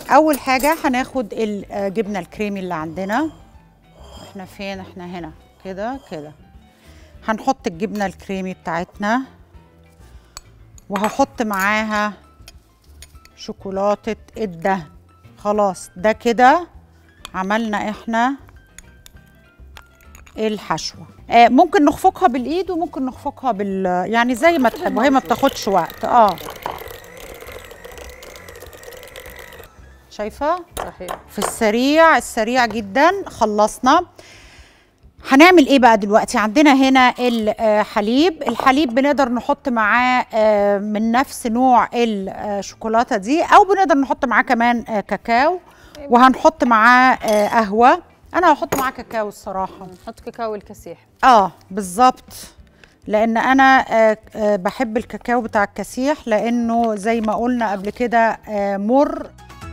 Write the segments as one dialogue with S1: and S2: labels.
S1: اول حاجه هناخد الجبنه الكريمي اللي عندنا احنا فين احنا هنا كده كده هنحط الجبنه الكريمي بتاعتنا وهحط معاها شوكولاته الدهن خلاص ده كده عملنا احنا الحشوه آه ممكن نخفقها بالايد وممكن نخفقها بال يعني زي ما تحب وهي ما بتاخدش وقت اه شايفه
S2: صحيح
S1: في السريع السريع جدا خلصنا هنعمل ايه بقى دلوقتي عندنا هنا الحليب الحليب بنقدر نحط معاه آه، من نفس نوع الشوكولاته دي او بنقدر نحط معاه كمان آه، كاكاو وهنحط معاه آه، قهوه انا هحط معاه كاكاو الصراحه
S2: نحط كاكاو الكسيح
S1: اه بالظبط لان انا آه، آه، بحب الكاكاو بتاع الكسيح لانه زي ما قلنا قبل كده آه، مر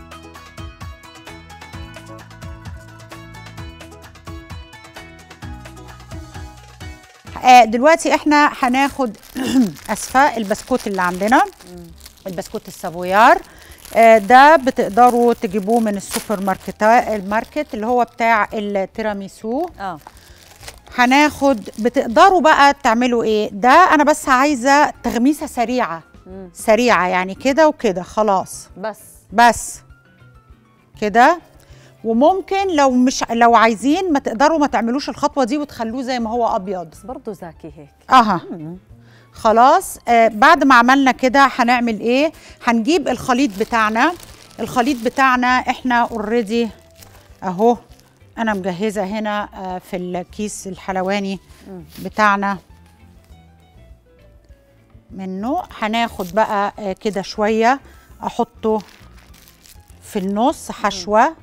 S1: آه، دلوقتي احنا هناخد اسفه البسكوت اللي عندنا البسكوت السافويار آه، ده بتقدروا تجيبوه من السوبر ماركت الماركت اللي هو بتاع التيراميسو
S2: اه
S1: هناخد بتقدروا بقى تعملوا ايه ده انا بس عايزه تغميسه سريعه
S2: مم.
S1: سريعه يعني كده وكده خلاص
S2: بس
S1: بس كده وممكن لو مش لو عايزين ما تقدروا ما تعملوش الخطوه دي وتخلوه زي ما هو ابيض
S2: بس برضه زاكي هيك
S1: اها خلاص آه بعد ما عملنا كده هنعمل ايه هنجيب الخليط بتاعنا الخليط بتاعنا احنا اوريدي اهو انا مجهزه هنا آه في الكيس الحلواني بتاعنا منه هناخد بقى آه كده شويه احطه في النص حشوه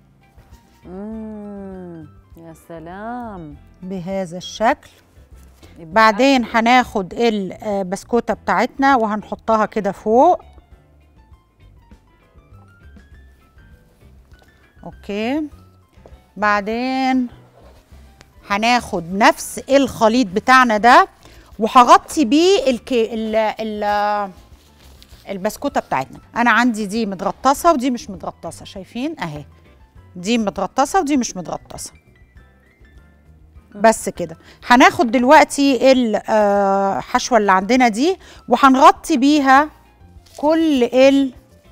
S2: امم يا سلام
S1: بهذا الشكل
S2: يبقى
S1: بعدين هناخد البسكوته بتاعتنا وهنحطها كده فوق اوكي بعدين هناخد نفس الخليط بتاعنا ده وهغطي بيه الكي ال ال البسكوته بتاعتنا انا عندي دي متغطسه ودي مش متغطسه شايفين اهي دي متغطسه ودي مش متغطسه بس كده هناخد دلوقتي الحشوه اللي عندنا دي وهنغطي بيها كل ال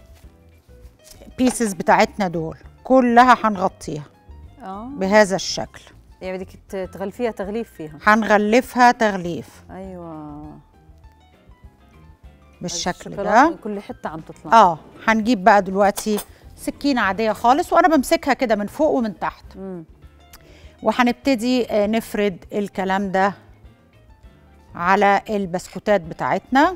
S1: بيسز بتاعتنا دول كلها هنغطيها
S2: اه
S1: بهذا الشكل
S2: يعني بدك ت- تغلفيها تغليف فيها
S1: هنغلفها تغليف
S2: ايوه
S1: بالشكل
S2: الشوكولاتة
S1: ده
S2: من كل حته عم تطلع
S1: اه هنجيب بقى دلوقتي سكينه عاديه خالص وانا بمسكها كده من فوق ومن تحت
S2: مم.
S1: وهنبتدي آه، نفرد الكلام ده على البسكوتات بتاعتنا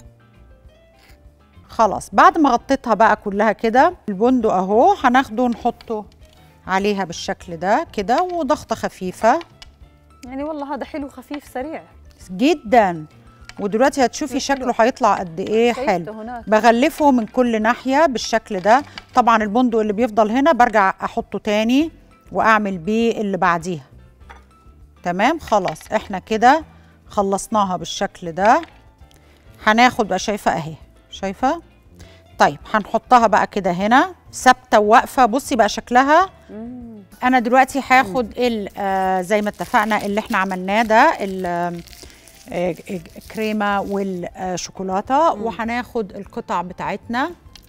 S1: خلاص بعد ما غطيتها بقى كلها كده البندق اهو هناخده نحطه عليها بالشكل ده كده وضغطه خفيفه
S2: يعني والله هذا حلو خفيف سريع
S1: جدا ودلوقتي هتشوفي
S2: حلو.
S1: شكله هيطلع قد ايه
S2: شايفته
S1: حلو
S2: هناك
S1: بغلفه من كل ناحيه بالشكل ده طبعا البندق اللي بيفضل هنا برجع احطه تاني واعمل بيه اللي بعديها تمام خلاص احنا كده خلصناها بالشكل ده هناخد بقى شايفه اهي شايفه طيب هنحطها بقى كده هنا ثابته وواقفه بصي بقى شكلها
S2: مم.
S1: انا دلوقتي هاخد ال- آه، زي ما اتفقنا اللي احنا عملناه ده ال- آه، الكريمه والشوكولاته وهناخد القطع بتاعتنا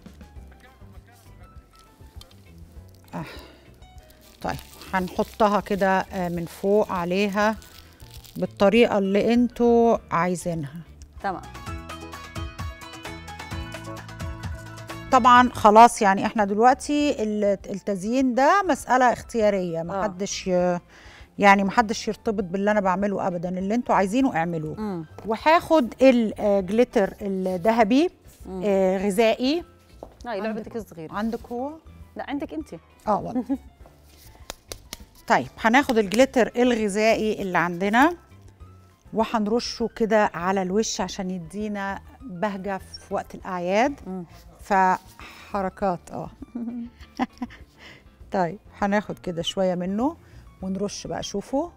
S1: آه. طيب هنحطها كده آه، من فوق عليها بالطريقه اللي انتوا عايزينها
S2: تمام
S1: طبعا خلاص يعني احنا دلوقتي ال- التزيين ده مسألة اختيارية ما
S2: آه.
S1: حدش ي- يعني ما حدش يرتبط باللي انا بعمله ابدا اللي انتوا عايزينه اعملوه
S2: مم.
S1: وهاخد الجليتر الذهبي آه، غذائي
S2: هاي لعبتك الصغيره
S1: عندك هو
S2: لا عندك انت
S1: اه والله طيب هناخد الجليتر الغذائي اللي عندنا وهنرشه كده على الوش عشان يدينا بهجة في وقت الأعياد
S2: مم.
S1: فحركات اه طيب هناخد كده شوية منه ونرش بقى شوفوا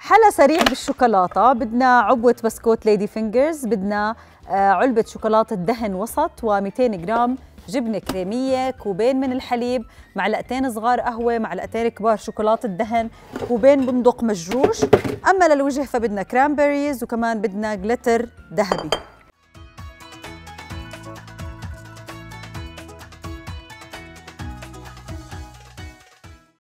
S2: حلا سريع بالشوكولاته بدنا عبوه بسكوت ليدي فينجرز بدنا آه، علبه شوكولاته دهن وسط و200 جرام جبنه كريميه كوبين من الحليب معلقتين صغار قهوه معلقتين كبار شوكولاته دهن كوبين بندق مجروش اما للوجه فبدنا كرامبريز وكمان بدنا جلتر ذهبي